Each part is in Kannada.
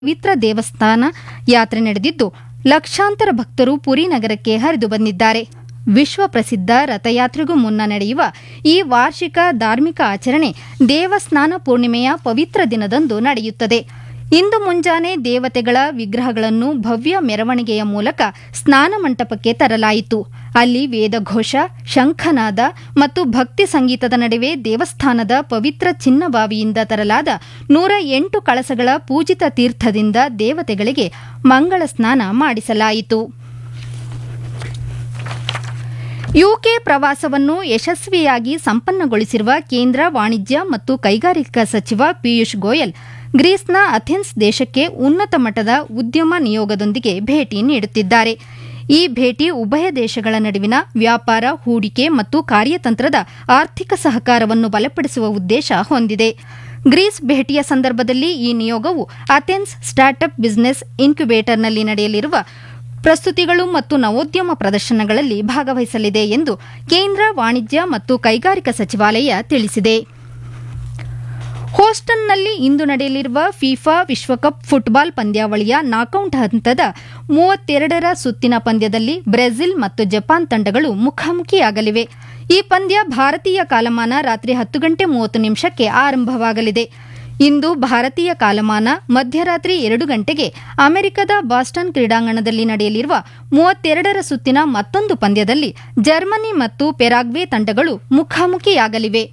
ಪವಿತ್ರ ದೇವಸ್ಥಾನ ಯಾತ್ರೆ ನಡೆದಿದ್ದು ಲಕ್ಷಾಂತರ ಭಕ್ತರು ಪುರಿ ನಗರಕ್ಕೆ ಹರಿದು ಬಂದಿದ್ದಾರೆ ವಿಶ್ವ ಪ್ರಸಿದ್ಧ ರಥಯಾತ್ರೆಗೂ ಮುನ್ನ ನಡೆಯುವ ಈ ವಾರ್ಷಿಕ ಧಾರ್ಮಿಕ ಆಚರಣೆ ದೇವಸ್ನಾನ ಪೂರ್ಣಿಮೆಯ ಪವಿತ್ರ ದಿನದಂದು ನಡೆಯುತ್ತದೆ ಇಂದು ಮುಂಜಾನೆ ದೇವತೆಗಳ ವಿಗ್ರಹಗಳನ್ನು ಭವ್ಯ ಮೆರವಣಿಗೆಯ ಮೂಲಕ ಸ್ನಾನ ಮಂಟಪಕ್ಕೆ ತರಲಾಯಿತು ಅಲ್ಲಿ ವೇದಘೋಷ ಶಂಖನಾದ ಮತ್ತು ಭಕ್ತಿ ಸಂಗೀತದ ನಡುವೆ ದೇವಸ್ಥಾನದ ಪವಿತ್ರ ಚಿನ್ನಬಾವಿಯಿಂದ ತರಲಾದ ನೂರ ಎಂಟು ಕಳಸಗಳ ಪೂಜಿತ ತೀರ್ಥದಿಂದ ದೇವತೆಗಳಿಗೆ ಮಂಗಳ ಸ್ನಾನ ಮಾಡಿಸಲಾಯಿತು ಯುಕೆ ಪ್ರವಾಸವನ್ನು ಯಶಸ್ವಿಯಾಗಿ ಸಂಪನ್ನಗೊಳಿಸಿರುವ ಕೇಂದ್ರ ವಾಣಿಜ್ಯ ಮತ್ತು ಕೈಗಾರಿಕಾ ಸಚಿವ ಪಿಯೂಷ್ ಗೋಯಲ್ ಗ್ರೀಸ್ನ ಅಥೆನ್ಸ್ ದೇಶಕ್ಕೆ ಉನ್ನತ ಮಟ್ಟದ ಉದ್ಯಮ ನಿಯೋಗದೊಂದಿಗೆ ಭೇಟಿ ನೀಡುತ್ತಿದ್ದಾರೆ ಈ ಭೇಟಿ ಉಭಯ ದೇಶಗಳ ನಡುವಿನ ವ್ಯಾಪಾರ ಹೂಡಿಕೆ ಮತ್ತು ಕಾರ್ಯತಂತ್ರದ ಆರ್ಥಿಕ ಸಹಕಾರವನ್ನು ಬಲಪಡಿಸುವ ಉದ್ದೇಶ ಹೊಂದಿದೆ ಗ್ರೀಸ್ ಭೇಟಿಯ ಸಂದರ್ಭದಲ್ಲಿ ಈ ನಿಯೋಗವು ಅಥೆನ್ಸ್ ಸ್ಟಾರ್ಟ್ಅಪ್ ಬಿಸಿನೆಸ್ ಇನ್ಕ್ಯುಬೇಟರ್ನಲ್ಲಿ ನಡೆಯಲಿರುವ ಪ್ರಸ್ತುತಿಗಳು ಮತ್ತು ನವೋದ್ಯಮ ಪ್ರದರ್ಶನಗಳಲ್ಲಿ ಭಾಗವಹಿಸಲಿದೆ ಎಂದು ಕೇಂದ್ರ ವಾಣಿಜ್ಯ ಮತ್ತು ಕೈಗಾರಿಕಾ ಸಚಿವಾಲಯ ತಿಳಿಸಿದೆ ಹೋಸ್ಟನ್ನಲ್ಲಿ ಇಂದು ನಡೆಯಲಿರುವ ಫಿಫಾ ವಿಶ್ವಕಪ್ ಫುಟ್ಬಾಲ್ ಪಂದ್ಯಾವಳಿಯ ನಾಕೌಟ್ ಹಂತದ ಮೂವತ್ತೆರಡರ ಸುತ್ತಿನ ಪಂದ್ಯದಲ್ಲಿ ಬ್ರೆಜಿಲ್ ಮತ್ತು ಜಪಾನ್ ತಂಡಗಳು ಮುಖಾಮುಖಿಯಾಗಲಿವೆ ಈ ಪಂದ್ಯ ಭಾರತೀಯ ಕಾಲಮಾನ ರಾತ್ರಿ ಹತ್ತು ಗಂಟೆ ಮೂವತ್ತು ನಿಮಿಷಕ್ಕೆ ಆರಂಭವಾಗಲಿದೆ ಇಂದು ಭಾರತೀಯ ಕಾಲಮಾನ ಮಧ್ಯರಾತ್ರಿ ಎರಡು ಗಂಟೆಗೆ ಅಮೆರಿಕದ ಬಾಸ್ಟನ್ ಕ್ರೀಡಾಂಗಣದಲ್ಲಿ ನಡೆಯಲಿರುವ ಮೂವತ್ತೆರಡರ ಸುತ್ತಿನ ಮತ್ತೊಂದು ಪಂದ್ಯದಲ್ಲಿ ಜರ್ಮನಿ ಮತ್ತು ಪೆರಾಗ್ವೆ ತಂಡಗಳು ಮುಖಾಮುಖಿಯಾಗಲಿವೆ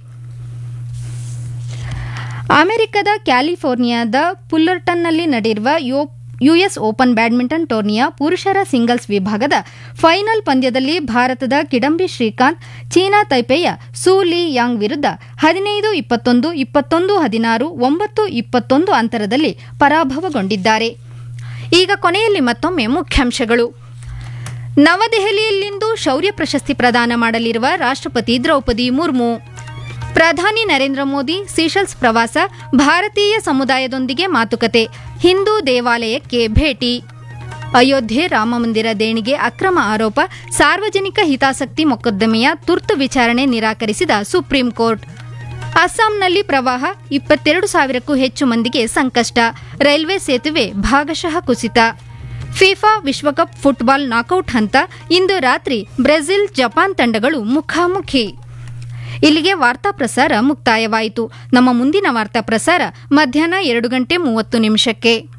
ಅಮೆರಿಕದ ಕ್ಯಾಲಿಫೋರ್ನಿಯಾದ ಪುಲ್ಲರ್ಟನ್ನಲ್ಲಿ ನಡೆಯುವ ಯುಎಸ್ ಓಪನ್ ಬ್ಯಾಡ್ಮಿಂಟನ್ ಟೂರ್ನಿಯ ಪುರುಷರ ಸಿಂಗಲ್ಸ್ ವಿಭಾಗದ ಫೈನಲ್ ಪಂದ್ಯದಲ್ಲಿ ಭಾರತದ ಕಿಡಂಬಿ ಶ್ರೀಕಾಂತ್ ಚೀನಾ ತೈಪೆಯ ಸೂ ಲೀ ಯಾಂಗ್ ವಿರುದ್ಧ ಹದಿನೈದು ಇಪ್ಪತ್ತೊಂದು ಇಪ್ಪತ್ತೊಂದು ಹದಿನಾರು ಒಂಬತ್ತು ಇಪ್ಪತ್ತೊಂದು ಅಂತರದಲ್ಲಿ ಪರಾಭವಗೊಂಡಿದ್ದಾರೆ ಈಗ ಕೊನೆಯಲ್ಲಿ ಮತ್ತೊಮ್ಮೆ ಮುಖ್ಯಾಂಶಗಳು ನವದೆಹಲಿಯಲ್ಲಿಂದು ಶೌರ್ಯ ಪ್ರಶಸ್ತಿ ಪ್ರದಾನ ಮಾಡಲಿರುವ ರಾಷ್ಟ್ರಪತಿ ದ್ರೌಪದಿ ಮುರ್ಮು ಪ್ರಧಾನಿ ನರೇಂದ್ರ ಮೋದಿ ಸೀಶೆಲ್ಸ್ ಪ್ರವಾಸ ಭಾರತೀಯ ಸಮುದಾಯದೊಂದಿಗೆ ಮಾತುಕತೆ ಹಿಂದೂ ದೇವಾಲಯಕ್ಕೆ ಭೇಟಿ ಅಯೋಧ್ಯೆ ರಾಮಮಂದಿರ ದೇಣಿಗೆ ಅಕ್ರಮ ಆರೋಪ ಸಾರ್ವಜನಿಕ ಹಿತಾಸಕ್ತಿ ಮೊಕದ್ದಮೆಯ ತುರ್ತು ವಿಚಾರಣೆ ನಿರಾಕರಿಸಿದ ಸುಪ್ರೀಂ ಕೋರ್ಟ್ ಅಸ್ಸಾಂನಲ್ಲಿ ಪ್ರವಾಹ ಇಪ್ಪತ್ತೆರಡು ಸಾವಿರಕ್ಕೂ ಹೆಚ್ಚು ಮಂದಿಗೆ ಸಂಕಷ್ಟ ರೈಲ್ವೆ ಸೇತುವೆ ಭಾಗಶಃ ಕುಸಿತ ಫಿಫಾ ವಿಶ್ವಕಪ್ ಫುಟ್ಬಾಲ್ ನಾಕೌಟ್ ಹಂತ ಇಂದು ರಾತ್ರಿ ಬ್ರೆಜಿಲ್ ಜಪಾನ್ ತಂಡಗಳು ಮುಖಾಮುಖಿ ಇಲ್ಲಿಗೆ ವಾರ್ತಾ ಪ್ರಸಾರ ಮುಕ್ತಾಯವಾಯಿತು ನಮ್ಮ ಮುಂದಿನ ವಾರ್ತಾ ಪ್ರಸಾರ ಮಧ್ಯಾಹ್ನ ಎರಡು ಗಂಟೆ ಮೂವತ್ತು ನಿಮಿಷಕ್ಕೆ